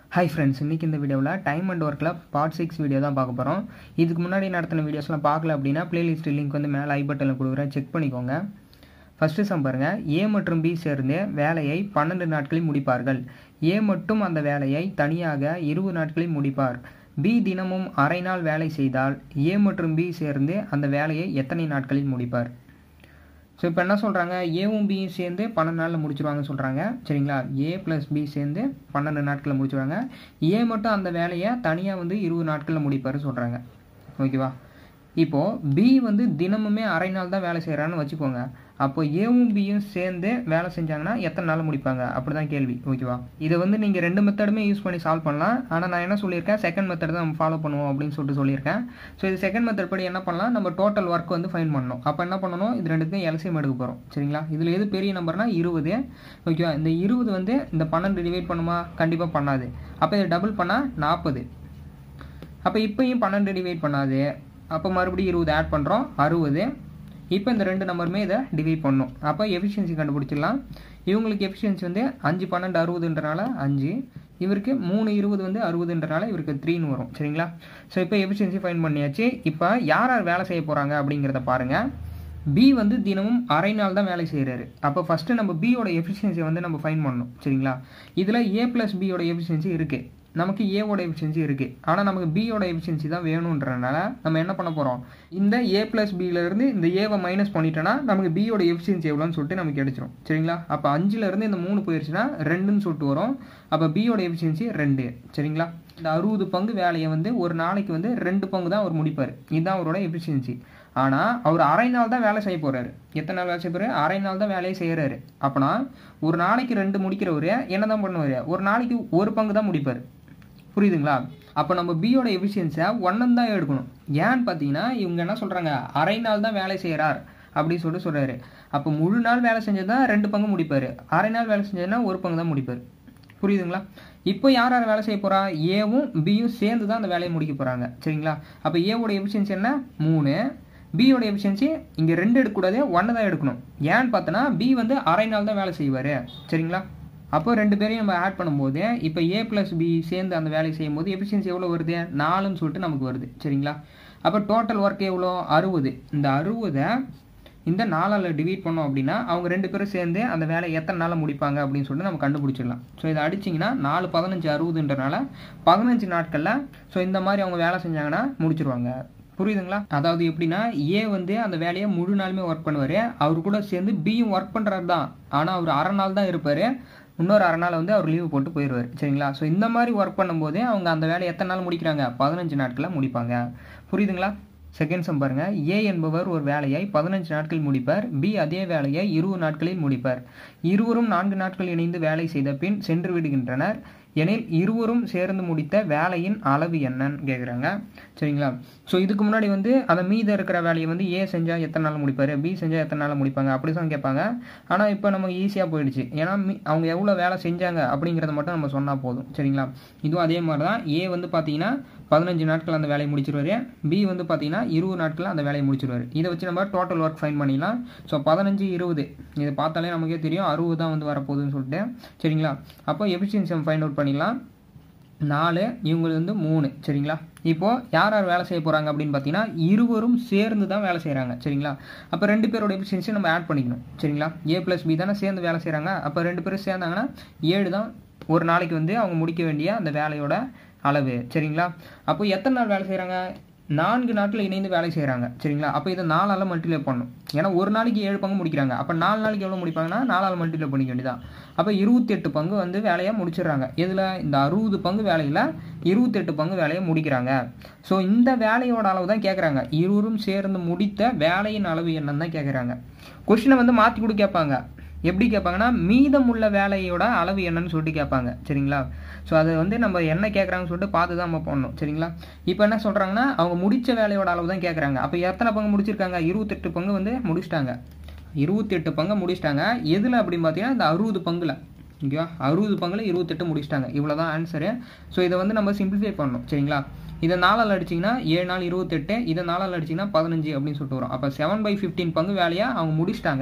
hi friends இன்றைக்கி இந்த வீடியோவில் டைம் அண்ட் ஒர்க்கில் பார்ட் சிக்ஸ் வீடியோ தான் பார்க்க போகிறோம் இதுக்கு முன்னாடி நடத்தின வீடியோஸ்லாம் பார்க்கல அப்படின்னா பிளேலிஸ்ட் லிங்க் வந்து மேலே ஐ பட்டனில் கொடுக்குறேன் செக் பண்ணிக்கோங்க ஃபஸ்ட்டு சம் பாருங்கள் ஏ மற்றும் பி சேர்ந்து வேலையை பன்னெண்டு நாட்களில் முடிப்பார்கள் ஏ மட்டும் அந்த வேலையை தனியாக இருபது நாட்களில் முடிப்பார் பி தினமும் அரை நாள் வேலை செய்தால் ஏ மற்றும் பி சேர்ந்து அந்த வேலையை எத்தனை நாட்களில் முடிப்பார் ஸோ இப்போ என்ன சொல்கிறாங்க ஏவும் பியும் சேர்ந்து பன்னெண்டு நாளில் முடிச்சிருவாங்கன்னு சொல்கிறாங்க சரிங்களா ஏ ப்ளஸ் பி சேர்ந்து பன்னெண்டு நாட்களில் முடிச்சிருவாங்க ஏ மட்டும் அந்த வேலையை தனியாக வந்து இருபது நாட்களில் முடிப்பார் சொல்கிறாங்க ஓகேவா இப்போது பி வந்து தினமுமே அரை நாள் தான் வேலை செய்கிறான்னு வச்சுக்கோங்க அப்போ ஏவும் பியும் சேர்ந்து வேலை செஞ்சாங்கன்னா எத்தனை நாள் முடிப்பாங்க அப்படி தான் கேள்வி ஓகேவா இதை வந்து நீங்கள் ரெண்டு மெத்தடுமே யூஸ் பண்ணி சால்வ் பண்ணலாம் ஆனால் நான் என்ன சொல்லியிருக்கேன் செகண்ட் மெத்தட் தான் நம்ம ஃபாலோ பண்ணுவோம் அப்படின்னு சொல்லிட்டு சொல்லியிருக்கேன் ஸோ இது செகண்ட் மெத்தட் படி என்ன பண்ணலாம் நம்ம டோட்டல் ஒர்க் வந்து ஃபைன் பண்ணணும் அப்போ என்ன பண்ணணும் இது ரெண்டுத்தையும் எல்சிஎம் எடுக்க போகிறோம் சரிங்களா இதில் எது பெரிய நம்பர்னா இருபது ஓகேவா இந்த இருபது வந்து இந்த பன்னெண்டு டிவைட் பண்ணுமா கண்டிப்பாக பண்ணாது அப்போ இதை டபுள் பண்ணால் நாற்பது அப்போ இப்போயும் பன்னெண்டு டிவைட் பண்ணாது அப்போ மறுபடியும் இருபது ஆட் பண்ணுறோம் அறுபது இப்போ இந்த ரெண்டு நம்பருமே இதை டிவைட் பண்ணும் அப்போ எஃபிஷியன்சி கண்டுபிடிச்சிடலாம் இவங்களுக்கு எஃபிஷியன்சி வந்து அஞ்சு பன்னெண்டு அறுபதுன்றனால அஞ்சு இவருக்கு மூணு இருபது வந்து அறுபதுன்றனால இவருக்கு த்ரீன்னு வரும் சரிங்களா ஸோ இப்போ எஃபிஷியன்சி ஃபைன் பண்ணியாச்சு இப்போ யார் யார் வேலை செய்ய போகிறாங்க அப்படிங்கிறத பாருங்கள் பி வந்து தினமும் அரை நாள் தான் வேலை செய்கிறாரு அப்போ ஃபஸ்ட்டு நம்ம பியோட எஃபிஷியன்சி வந்து நம்ம ஃபைன் பண்ணணும் சரிங்களா இதில் ஏ ப்ளஸ் பியோட எஃபிஷியன்சி இருக்குது நமக்கு ஏவோட எஃபிஷியன்சி இருக்குது ஆனால் நமக்கு பியோட எஃபிஷியன்சி தான் வேணுன்றனால நம்ம என்ன பண்ண போகிறோம் இந்த ஏ ப்ளஸ் பியிலேருந்து இந்த ஏவை மைனஸ் பண்ணிட்டோன்னா நமக்கு பியோட எஃபிஷியன்சி எவ்வளோன்னு சொல்லிட்டு நமக்கு கிடைச்சிரும் சரிங்களா அப்போ அஞ்சுலேருந்து இந்த மூணு போயிடுச்சுன்னா ரெண்டுன்னு சொல்லிட்டு வரும் அப்போ பியோட எஃபிஷியன்சி ரெண்டு சரிங்களா இந்த அறுபது பங்கு வேலையை வந்து ஒரு நாளைக்கு வந்து ரெண்டு பங்கு தான் அவர் முடிப்பார் இதுதான் அவரோட எஃபிஷியன்சி ஆனால் அவர் அரை நாள் தான் வேலை செய்ய போகிறாரு எத்தனை நாள் வேலை செய்ய போகிறாரு அரை நாள் தான் வேலையை செய்கிறாரு அப்போனா ஒரு நாளைக்கு ரெண்டு முடிக்கிறவர் என்ன தான் பண்ணுவார் ஒரு நாளைக்கு ஒரு பங்கு தான் முடிப்பார் புரியுதுங்களா அப்போ நம்ம பியோட எஃபிஷியன்ஸை ஒன்னு தான் எடுக்கணும் ஏன்னு பார்த்தீங்கன்னா இவங்க என்ன சொல்கிறாங்க அரை நாள் தான் வேலை செய்கிறார் அப்படின்னு சொல்லிட்டு சொல்கிறாரு அப்போ முழு நாள் வேலை செஞ்சது தான் ரெண்டு பங்கு முடிப்பார் அரை நாள் வேலை செஞ்சதுன்னா ஒரு பங்கு தான் முடிப்பார் புரியுதுங்களா இப்போ யார் யார் வேலை செய்ய போகிறா ஏவும் பியும் சேர்ந்து தான் அந்த வேலையை முடிக்க போகிறாங்க சரிங்களா அப்போ ஏவோட எஃபிஷியன்சி என்ன மூணு பியோட எஃபிஷியன்சி இங்கே ரெண்டு எடுக்கக்கூடாது ஒன்று தான் எடுக்கணும் ஏன்னு பார்த்தோன்னா பி வந்து அரை நாள் தான் வேலை செய்வார் சரிங்களா அப்போ ரெண்டு பேரையும் நம்ம ஆட் பண்ணும்போது இப்போ ஏ ப்ளஸ் பி சேர்ந்து அந்த வேலையை செய்யும் போது எஃபிஷியன்சி எவ்வளோ வருது நாலுன்னு சொல்லிட்டு நமக்கு வருது சரிங்களா அப்போ டோட்டல் ஒர்க் எவ்வளோ அறுபது இந்த அறுபதை இந்த நாளால் டிவைட் பண்ணோம் அப்படின்னா அவங்க ரெண்டு பேரும் சேர்ந்து அந்த வேலையை எத்தனை நாளில் முடிப்பாங்க அப்படின்னு சொல்லிட்டு நம்ம கண்டுபிடிச்சிடலாம் ஸோ இதை அடிச்சிங்கன்னா நாலு பதினஞ்சு அறுபதுன்றனால பதினஞ்சு நாட்களில் ஸோ இந்த மாதிரி அவங்க வேலை செஞ்சாங்கன்னா முடிச்சிருவாங்க புரியுதுங்களா அதாவது எப்படின்னா ஏ வந்து அந்த வேலையை முழு நாளுமே ஒர்க் பண்ணுவார் அவர் கூட சேர்ந்து பியும் ஒர்க் பண்ணுறாரு தான் ஆனால் அவர் அரை நாள் தான் இருப்பார் இன்னொரு அரை நாள் வந்து அவர் லீவு போட்டு போயிடுவார் சரிங்களா ஸோ இந்த மாதிரி ஒர்க் பண்ணும்போதே அவங்க அந்த வேலையை எத்தனை நாள் முடிக்கிறாங்க பதினஞ்சு நாட்களில் முடிப்பாங்க புரியுதுங்களா செகண்ட் சம் பாருங்க ஏ என்பவர் ஒரு வேலையை பதினஞ்சு நாட்களில் முடிப்பார் பி அதே வேலையை இருபது நாட்களில் முடிப்பார் இருவரும் நான்கு நாட்கள் இணைந்து வேலை செய்த பின் சென்று விடுகின்றனர் எனில் இருவரும் சேர்ந்து முடித்த வேலையின் அளவு என்னன்னு கேட்குறாங்க சரிங்களா ஸோ இதுக்கு முன்னாடி வந்து அந்த மீத இருக்கிற வேலையை வந்து ஏ செஞ்சால் எத்தனை நாள் முடிப்பார் பி செஞ்சால் எத்தனை நாள் முடிப்பாங்க அப்படி தான் கேட்பாங்க ஆனால் இப்போ நமக்கு ஈஸியாக போயிடுச்சு ஏன்னா அவங்க எவ்வளோ வேலை செஞ்சாங்க அப்படிங்கிறத மட்டும் நம்ம சொன்னால் போதும் சரிங்களா இதுவும் அதே மாதிரி தான் ஏ வந்து பார்த்தீங்கன்னா பதினஞ்சு நாட்கள் அந்த வேலையை முடிச்சிருவாரு பி வந்து பார்த்தீங்கன்னா இருபது நாட்கள் அந்த வேலையை முடிச்சிருவாரு இதை வச்சு நம்ம டோட்டல் ஒர்க் ஃபைன் பண்ணிடலாம் ஸோ பதினஞ்சு இருபது இதை பார்த்தாலே நமக்கே தெரியும் அறுபது தான் வந்து வரப்போகுதுன்னு சொல்லிட்டு சரிங்களா அப்போ எஃபிஷியன்சி ஃபைண்ட் அவுட் பண்ணிடலாம் நாலு இவங்களுக்கு வந்து மூணு சரிங்களா இப்போது யார் யார் வேலை செய்ய போகிறாங்க அப்படின்னு பார்த்தீங்கன்னா இருவரும் சேர்ந்து தான் வேலை செய்கிறாங்க சரிங்களா அப்போ ரெண்டு பேரோட எஃபிஷியன்சி நம்ம ஆட் பண்ணிக்கணும் சரிங்களா ஏ ப்ளஸ் பி தானே சேர்ந்து வேலை செய்கிறாங்க அப்போ ரெண்டு பேரும் சேர்ந்தாங்கன்னா ஏழு தான் ஒரு நாளைக்கு வந்து அவங்க முடிக்க வேண்டிய அந்த வேலையோட அளவு சரிங்களா அப்போ எத்தனை நாள் வேலை செய்கிறாங்க நான்கு நாட்கள் இணைந்து வேலை செய்கிறாங்க சரிங்களா அப்போ இதை நாலால் மல்டிப்ளை பண்ணணும் ஏன்னா ஒரு நாளைக்கு ஏழு பங்கு முடிக்கிறாங்க அப்போ நாலு நாளைக்கு எவ்வளோ முடிப்பாங்கன்னா நாலால் மல்டிப்ளை பண்ணிக்க வேண்டியதான் அப்போ இருபத்தெட்டு பங்கு வந்து வேலையை முடிச்சிடுறாங்க இதில் இந்த அறுபது பங்கு வேலையில் இருபத்தெட்டு பங்கு வேலையை முடிக்கிறாங்க ஸோ இந்த வேலையோட அளவு தான் கேட்குறாங்க இருவரும் சேர்ந்து முடித்த வேலையின் அளவு என்னன்னு தான் கேட்குறாங்க கொஷினை வந்து மாற்றி கூட கேட்பாங்க எப்படி கேட்பாங்கன்னா மீதமுள்ள வேலையோட அளவு என்னன்னு சொல்லிட்டு கேட்பாங்க சரிங்களா ஸோ அது வந்து நம்ம என்ன கேட்குறாங்கன்னு சொல்லிட்டு பார்த்து தான் நம்ம பண்ணணும் சரிங்களா இப்போ என்ன சொல்கிறாங்கன்னா அவங்க முடித்த வேலையோட அளவு தான் கேட்குறாங்க அப்போ எத்தனை பங்கு முடிச்சிருக்காங்க இருபத்தெட்டு பங்கு வந்து முடிச்சிட்டாங்க இருபத்தெட்டு பங்கு முடிச்சிட்டாங்க எதில் அப்படின்னு பார்த்தீங்கன்னா இந்த அறுபது பங்குல ஓகேவா அறுபது பங்குல இருபத்தெட்டு முடிச்சிட்டாங்க இவ்வளோ தான் ஆன்சரு ஸோ இதை வந்து நம்ம சிம்பிளிஃபை பண்ணணும் சரிங்களா இதை நாலால் அடிச்சிங்கன்னா ஏழு நாள் இருபத்தெட்டு இதை நாலால் அடிச்சிங்கன்னா பதினஞ்சு அப்படின்னு சொல்லிட்டு வரும் அப்போ செவன் பை ஃபிஃப்டீன் பங்கு வேலையாக அவங்க முடிச்சிட்டாங்க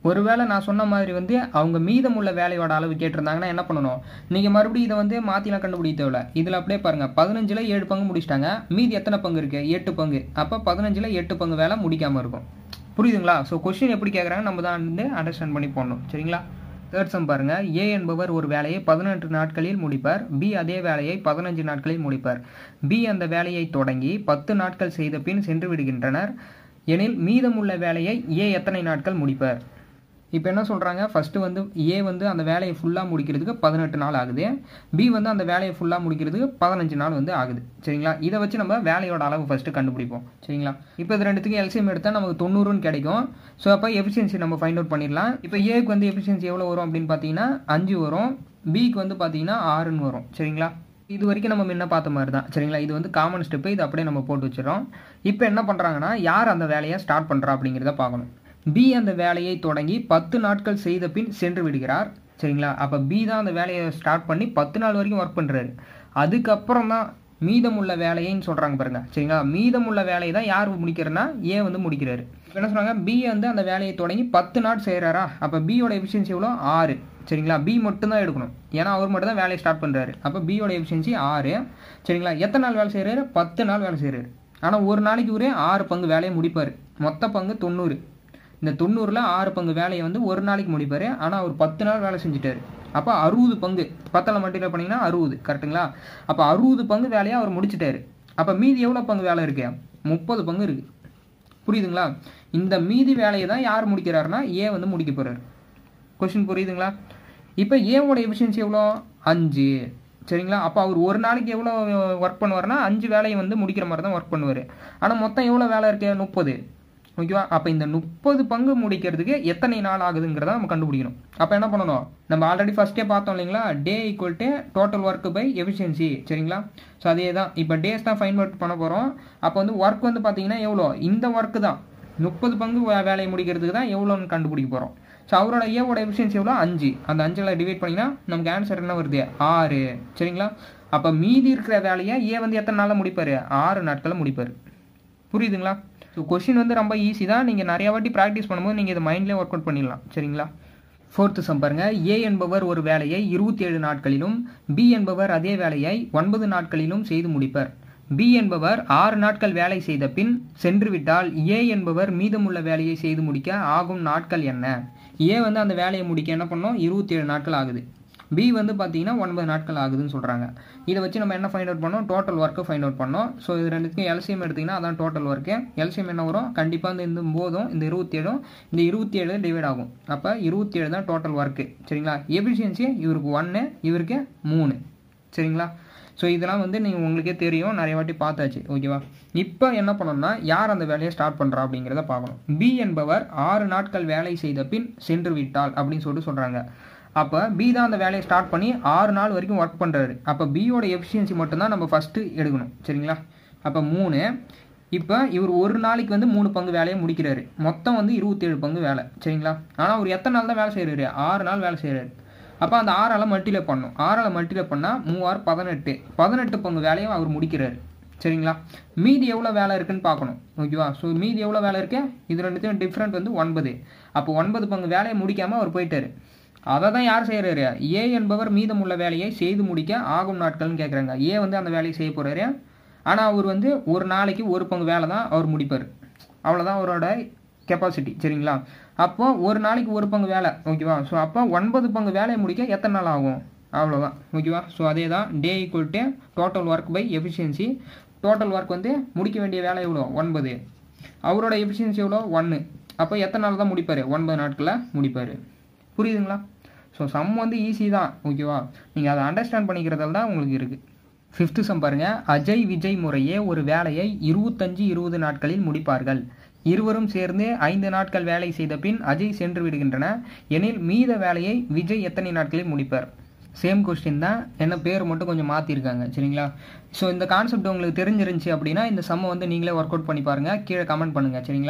ஒருவேளை நான் சொன்ன மாதிரி வந்து அவங்க மீதமுள்ள வேலையோட அளவு கேட்டிருந்தாங்கன்னா என்ன பண்ணணும் நீங்கள் மறுபடியும் இதை வந்து மாற்றிலாம் கண்டுபிடிக்க தேவையில்ல இதில் அப்படியே பாருங்கள் பதினஞ்சில் ஏழு பங்கு முடிச்சிட்டாங்க மீதி எத்தனை பங்கு இருக்குது எட்டு பங்கு அப்போ பதினஞ்சில் எட்டு பங்கு வேலை முடிக்காமல் இருக்கும் புரியுதுங்களா ஸோ கொஸ்டின் எப்படி கேட்குறாங்க நம்ம தான் வந்து அண்டர்ஸ்டாண்ட் பண்ணி போடணும் சரிங்களா தேர்ட் சம் பாருங்க ஏ என்பவர் ஒரு வேலையை பதினெட்டு நாட்களில் முடிப்பார் பி அதே வேலையை பதினஞ்சு நாட்களில் முடிப்பார் பி அந்த வேலையை தொடங்கி பத்து நாட்கள் செய்த பின் சென்று விடுகின்றனர் எனில் மீதமுள்ள வேலையை ஏ எத்தனை நாட்கள் முடிப்பார் இப்போ என்ன சொல்கிறாங்க ஃபஸ்ட்டு வந்து ஏ வந்து அந்த வேலையை ஃபுல்லாக முடிக்கிறதுக்கு பதினெட்டு நாள் ஆகுது பி வந்து அந்த வேலையை ஃபுல்லாக முடிக்கிறதுக்கு பதினஞ்சு நாள் வந்து ஆகுது சரிங்களா இதை வச்சு நம்ம வேலையோட அளவு ஃபஸ்ட்டு கண்டுபிடிப்போம் சரிங்களா இப்போ இது ரெண்டுத்துக்கு எல்சிஎம் எடுத்தால் நமக்கு தொண்ணூறுன்னு கிடைக்கும் ஸோ அப்போ எஃபிஷியன்சி நம்ம ஃபைண்ட் அவுட் பண்ணிடலாம் இப்போ ஏக்கு வந்து எஃபிஷியன்சி எவ்வளோ வரும் அப்படின்னு பார்த்தீங்கன்னா அஞ்சு வரும் பிக்கு வந்து பார்த்தீங்கன்னா ஆறுன்னு வரும் சரிங்களா இது வரைக்கும் நம்ம முன்ன பார்த்த மாதிரி தான் சரிங்களா இது வந்து காமன் ஸ்டெப்பு இது அப்படியே நம்ம போட்டு வச்சிடறோம் இப்போ என்ன பண்ணுறாங்கன்னா யார் அந்த வேலையை ஸ்டார்ட் பண்ணுறா அப்படிங்கிறத பார்க்கணும் பி அந்த வேலையை தொடங்கி பத்து நாட்கள் செய்த பின் சென்று விடுகிறார் சரிங்களா அப்போ பி தான் அந்த வேலையை ஸ்டார்ட் பண்ணி பத்து நாள் வரைக்கும் ஒர்க் பண்ணுறாரு அதுக்கப்புறம் தான் மீதமுள்ள வேலையைன்னு சொல்கிறாங்க பாருங்க சரிங்களா மீதமுள்ள வேலையை தான் யார் முடிக்கிறன்னா ஏ வந்து முடிக்கிறாரு இப்போ என்ன சொல்கிறாங்க பி வந்து அந்த வேலையை தொடங்கி பத்து நாள் செய்கிறாரா அப்போ பியோட எஃபிஷியன்சி எவ்வளோ ஆறு சரிங்களா பி மட்டும் தான் எடுக்கணும் ஏன்னா அவர் மட்டும் தான் வேலையை ஸ்டார்ட் பண்ணுறாரு அப்போ பியோட எஃபிஷியன்சி ஆறு சரிங்களா எத்தனை நாள் வேலை செய்கிறாரு பத்து நாள் வேலை செய்கிறாரு ஆனால் ஒரு நாளைக்கு ஒரே ஆறு பங்கு வேலையை முடிப்பார் மொத்த பங்கு தொண்ணூறு இந்த தொண்ணூறில் ஆறு பங்கு வேலையை வந்து ஒரு நாளைக்கு முடிப்பார் ஆனால் அவர் பத்து நாள் வேலை செஞ்சுட்டாரு அப்போ அறுபது பங்கு பத்தில் மல்டிப்ளை பண்ணிங்கன்னா அறுபது கரெக்டுங்களா அப்போ அறுபது பங்கு வேலையை அவர் முடிச்சிட்டாரு அப்போ மீதி எவ்வளோ பங்கு வேலை இருக்கு முப்பது பங்கு இருக்குது புரியுதுங்களா இந்த மீதி வேலையை தான் யார் முடிக்கிறாருன்னா ஏ வந்து முடிக்க போகிறார் கொஷின் புரியுதுங்களா இப்போ ஏவோட எஃபிஷியன்சி எவ்வளோ அஞ்சு சரிங்களா அப்போ அவர் ஒரு நாளைக்கு எவ்வளோ ஒர்க் பண்ணுவார்னா அஞ்சு வேலையை வந்து முடிக்கிற மாதிரி தான் ஒர்க் பண்ணுவார் ஆனால் மொத்தம் எவ்வளோ வேலை இருக்கு முப்பது ஓகேவா அப்போ இந்த முப்பது பங்கு முடிக்கிறதுக்கு எத்தனை நாள் ஆகுதுங்கிறத நம்ம கண்டுபிடிக்கணும் அப்போ என்ன பண்ணணும் நம்ம ஆல்ரெடி ஃபஸ்ட்டே பார்த்தோம் இல்லைங்களா day equal to total work by efficiency சரிங்களா ஸோ அதே தான் இப்போ டேஸ் தான் ஃபைன் அவுட் பண்ண போகிறோம் அப்போ வந்து ஒர்க் வந்து பார்த்தீங்கன்னா எவ்வளோ இந்த ஒர்க்கு தான் முப்பது பங்கு வே- வேலையை முடிக்கிறதுக்கு தான் எவ்வளோன்னு கண்டுபிடிக்க போகிறோம் ஸோ அவரோட ஏவோட எஃபிஷியன்சி எவ்வளோ அஞ்சு அந்த அஞ்சில் டிவைட் பண்ணிங்கன்னா நமக்கு ஆன்சர் என்ன வருது ஆறு சரிங்களா அப்போ மீதி இருக்கிற வேலையை ஏ வந்து எத்தனை நாளில் முடிப்பார் ஆறு நாட்களில் முடிப்பார் புரியுதுங்களா ஸோ கொஷின் வந்து ரொம்ப ஈஸி தான் நீங்கள் நிறைய வாட்டி ப்ராக்டிஸ் பண்ணும்போது நீங்கள் இதை மைண்ட்லேயே ஒர்க் அவுட் பண்ணிடலாம் சரிங்களா ஃபோர்த்து சம் பாருங்க ஏ என்பவர் ஒரு வேலையை இருபத்தி ஏழு நாட்களிலும் பி என்பவர் அதே வேலையை ஒன்பது நாட்களிலும் செய்து முடிப்பர் பி என்பவர் ஆறு நாட்கள் வேலை செய்த பின் சென்று விட்டால் ஏ என்பவர் மீதமுள்ள வேலையை செய்து முடிக்க ஆகும் நாட்கள் என்ன ஏ வந்து அந்த வேலையை முடிக்க என்ன பண்ணோம் இருபத்தி ஏழு நாட்கள் ஆகுது பி வந்து பார்த்தீங்கன்னா ஒன்பது நாட்கள் ஆகுதுன்னு சொல்கிறாங்க இதை வச்சு நம்ம என்ன ஃபைண்ட் அவுட் பண்ணோம் டோட்டல் ஒர்க்கு ஃபைண்ட் அவுட் பண்ணோம் ஸோ இது ரெண்டுத்துக்கும் எல்சிஎம் எடுத்திங்கன்னா அதான் டோட்டல் ஒர்க்கு எல்சிஎம் என்ன வரும் கண்டிப்பாக இந்த இந்த போதும் இந்த இருபத்தி ஏழும் இந்த இருபத்தி ஏழு டிவைட் ஆகும் அப்போ இருபத்தி ஏழு தான் டோட்டல் ஒர்க்கு சரிங்களா எஃபிஷியன்சி இவருக்கு ஒன்று இவருக்கு மூணு சரிங்களா ஸோ இதெல்லாம் வந்து நீங்கள் உங்களுக்கே தெரியும் நிறைய வாட்டி பார்த்தாச்சு ஓகேவா இப்போ என்ன பண்ணணும்னா யார் அந்த வேலையை ஸ்டார்ட் பண்ணுறா அப்படிங்கிறத பார்க்கணும் பி என்பவர் ஆறு நாட்கள் வேலை செய்த பின் சென்று விட்டால் அப்படின்னு சொல்லிட்டு சொல்கிறாங்க அப்போ பி தான் அந்த வேலையை ஸ்டார்ட் பண்ணி ஆறு நாள் வரைக்கும் ஒர்க் பண்ணுறாரு அப்போ பியோட எஃபிஷியன்சி மட்டும்தான் நம்ம ஃபஸ்ட்டு எடுக்கணும் சரிங்களா அப்போ மூணு இப்போ இவர் ஒரு நாளைக்கு வந்து மூணு பங்கு வேலையை முடிக்கிறாரு மொத்தம் வந்து இருபத்தேழு பங்கு வேலை சரிங்களா ஆனால் அவர் எத்தனை நாள் தான் வேலை செய்கிறாரு ஆறு நாள் வேலை செய்கிறாரு அப்போ அந்த ஆறால் மல்டிப்ளை பண்ணணும் ஆறால் மல்டிப்ளை பண்ணால் மூவாறு பதினெட்டு பதினெட்டு பங்கு வேலையும் அவர் முடிக்கிறாரு சரிங்களா மீதி எவ்வளோ வேலை இருக்குன்னு பார்க்கணும் ஓகேவா ஸோ மீதி எவ்வளோ வேலை இருக்கு இது ரெண்டுத்தையும் டிஃப்ரெண்ட் வந்து ஒன்பது அப்போ ஒன்பது பங்கு வேலையை முடிக்காமல் அவர் போயிட்டாரு அதை தான் யார் செய்கிறாரு ஏ என்பவர் மீதமுள்ள வேலையை செய்து முடிக்க ஆகும் நாட்கள்னு கேட்குறாங்க ஏ வந்து அந்த வேலையை செய்ய போகிறாரு ஆனால் அவர் வந்து ஒரு நாளைக்கு ஒரு பங்கு வேலை தான் அவர் முடிப்பார் அவ்வளோதான் அவரோட கெப்பாசிட்டி சரிங்களா அப்போ ஒரு நாளைக்கு ஒரு பங்கு வேலை ஓகேவா ஸோ அப்போ ஒன்பது பங்கு வேலையை முடிக்க எத்தனை நாள் ஆகும் அவ்வளோதான் ஓகேவா ஸோ அதே தான் day equal to total work by efficiency total work வந்து முடிக்க வேண்டிய வேலை எவ்வளோ ஒன்பது அவரோட எஃபிஷியன்சி எவ்வளோ ஒன்று அப்போ எத்தனை நாள் தான் முடிப்பார் ஒன்பது நாட்களில் முடிப்பார் புரியுதுங்களா ஸோ சம் வந்து ஈஸி தான் ஓகேவா நீங்கள் அதை அண்டர்ஸ்டாண்ட் பண்ணிக்கிறதால தான் உங்களுக்கு இருக்குது ஃபிஃப்த்து சம் பாருங்க அஜய் விஜய் முறையே ஒரு வேலையை இருபத்தஞ்சு இருபது நாட்களில் முடிப்பார்கள் இருவரும் சேர்ந்து ஐந்து நாட்கள் வேலை செய்த பின் அஜய் சென்று விடுகின்றன எனில் மீத வேலையை விஜய் எத்தனை நாட்களில் முடிப்பார் சேம் கொஸ்டின் தான் என்ன பேர் மட்டும் கொஞ்சம் மாற்றிருக்காங்க சரிங்களா ஸோ இந்த கான்செப்ட் உங்களுக்கு தெரிஞ்சிருந்துச்சு அப்படின்னா இந்த சம்மை வந்து நீங்களே ஒர்க் அவுட் பண்ணி பாருங்கள் கீழே கமெண்ட் பண்ணுங்கள் சரிங்களா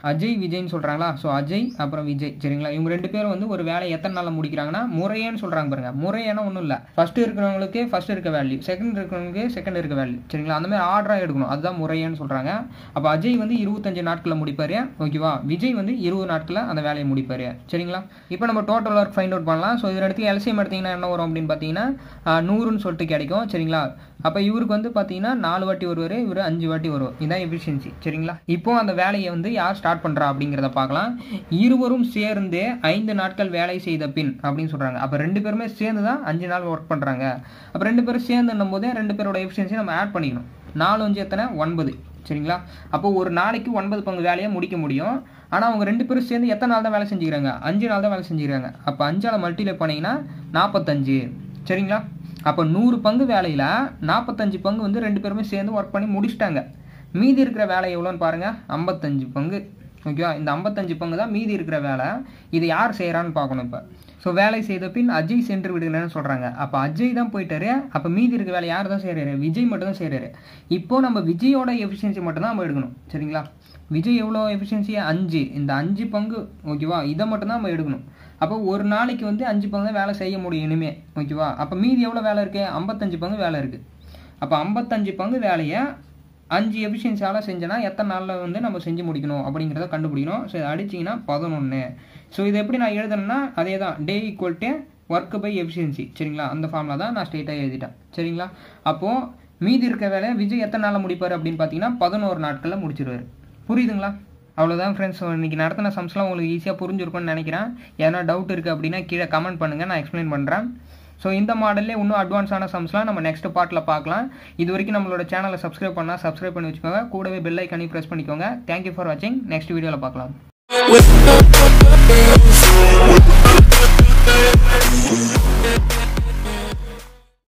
அஜய் விஜய்னு சொல்கிறாங்களா ஸோ அஜய் அப்புறம் விஜய் சரிங்களா இவங்க ரெண்டு பேரும் வந்து ஒரு வேலையை எத்தனை நாளில் முடிக்கிறாங்கன்னா முறையேன்னு சொல்கிறாங்க பாருங்க முறையேனா ஒன்றும் இல்லை ஃபர்ஸ்ட் இருக்கிறவங்களுக்கு ஃபர்ஸ்ட் இருக்க வேல்யூ செகண்ட் இருக்கிறவங்களுக்கு செகண்ட் இருக்க வேல்யூ சரிங்களா அந்த மாதிரி ஆர்டராக எடுக்கணும் அதுதான் முறையேன்னு சொல்கிறாங்க அப்போ அஜய் வந்து இருபத்தஞ்சு நாட்களில் முடிப்பார் ஓகேவா விஜய் வந்து இருபது நாட்களில் அந்த வேலையை முடிப்பார் சரிங்களா இப்போ நம்ம டோட்டல் ஒர்க் ஃபைண்ட் அவுட் பண்ணலாம் ஸோ இதில் இடத்துல எல்சிஎம் எடுத்தீங்கன்னா என்ன வரும் அப்படின்னு பார்த்தீங்கன்னா ஆஹ், நூறுன்னு சொல்லிட்டு கிடைக்கும் சரிங்களா அப்போ இவருக்கு வந்து பார்த்தீங்கன்னா நாலு வாட்டி வருவார் இவர் அஞ்சு வாட்டி வருவார் இதான் எஃபிஷியன்சி சரிங்களா இப்போ அந்த வேலையை வந்து யார் ஸ்டார்ட் பண்ணுறா அப்படிங்கிறத பார்க்கலாம் இருவரும் சேர்ந்து ஐந்து நாட்கள் வேலை செய்த பின் அப்படின்னு சொல்கிறாங்க அப்போ ரெண்டு பேருமே சேர்ந்து தான் அஞ்சு நாள் ஒர்க் பண்ணுறாங்க அப்போ ரெண்டு பேரும் சேர்ந்துன்னும் போதே ரெண்டு பேரோட எஃபிஷியன்சி நம்ம ஆட் பண்ணிக்கணும் நாலு அஞ்சு எத்தனை ஒன்பது சரிங்களா அப்போ ஒரு நாளைக்கு ஒன்பது பங்கு வேலையை முடிக்க முடியும் ஆனால் அவங்க ரெண்டு பேரும் சேர்ந்து எத்தனை நாள் தான் வேலை செஞ்சுக்கிறாங்க அஞ்சு நாள் தான் வேலை செஞ்சுக்கிறாங்க அப்போ அஞ்சால் மல்டிப்ளை பண்ணீங்கன்னா நாற்பத்தஞ்சு சரிங்களா அப்போ நூறு பங்கு வேலையில் நாற்பத்தஞ்சு பங்கு வந்து ரெண்டு பேருமே சேர்ந்து ஒர்க் பண்ணி முடிச்சிட்டாங்க மீதி இருக்கிற வேலை எவ்வளோன்னு பாருங்கள் ஐம்பத்தஞ்சு பங்கு ஓகேவா இந்த ஐம்பத்தஞ்சு பங்கு தான் மீதி இருக்கிற வேலை இது யார் செய்கிறான்னு பார்க்கணும் இப்போ ஸோ வேலை செய்த பின் அஜய் சென்று விடுகிறேன்னு சொல்கிறாங்க அப்போ அஜய் தான் போயிட்டாரு அப்போ மீதி இருக்க வேலை யார் தான் செய்கிறாரு விஜய் மட்டும் தான் செய்கிறாரு இப்போ நம்ம விஜயோட எஃபிஷியன்சி மட்டும் தான் நம்ம எடுக்கணும் சரிங்களா விஜய் எவ்வளோ எஃபிஷியன்சி அஞ்சு இந்த அஞ்சு பங்கு ஓகேவா இதை மட்டும் தான் நம்ம எடுக்கணும் அப்போ ஒரு நாளைக்கு வந்து அஞ்சு பங்கு தான் வேலை செய்ய முடியும் இனிமே ஓகேவா அப்போ மீதி எவ்வளோ வேலை இருக்குது ஐம்பத்தஞ்சு பங்கு வேலை இருக்குது அப்போ ஐம்பத்தஞ்சு பங்கு வேலையை அஞ்சு எஃபிஷியன்சியால் செஞ்சோன்னா எத்தனை நாளில் வந்து நம்ம செஞ்சு முடிக்கணும் அப்படிங்கிறத கண்டுபிடிக்கணும் ஸோ இதை அடிச்சிங்கன்னா பதினொன்று ஸோ இது எப்படி நான் எழுதணும்னா அதே தான் day equal to work by efficiency சரிங்களா அந்த ஃபார்மில் தான் நான் ஸ்ட்ரெயிட்டாக எழுதிட்டேன் சரிங்களா அப்போது மீதி இருக்க வேலையை விஜய் எத்தனை நாளில் முடிப்பார் அப்படின்னு பார்த்தீங்கன்னா பதினோரு நாட்களில் முடிச்சிருவார் புரியுதுங்களா அவ்வளோதான் ஃப்ரெண்ட்ஸ் இன்னைக்கு நடத்தின சம்ஸ்லாம் உங்களுக்கு ஈஸியாக புரிஞ்சிருக்கும்னு நினைக்கிறேன் எதனா டவுட் இருக்குது அப்படின்னா கீழே கமெண்ட் பண்ணுங்கள் நான் எக்ஸ்பிளைன் பண்ணுறேன் ஸோ இந்த மாடல்லே இன்னும் அட்வான்ஸான சம்ஸ்லாம் நம்ம நெக்ஸ்ட் பார்ட்டில் பார்க்கலாம் இது வரைக்கும் நம்மளோட சேனலை சப்ஸ்கிரைப் பண்ணால் சப்ஸ்கிரைப் பண்ணி வச்சுக்கோங்க கூடவே பெல் ஐக்கனையும் ப்ரெஸ் பண்ணிக்கோங்க தேங்க்யூ ஃபார் வாட்சிங் நெக்ஸ்ட் வீடியோவில் பார்க்கலாம் with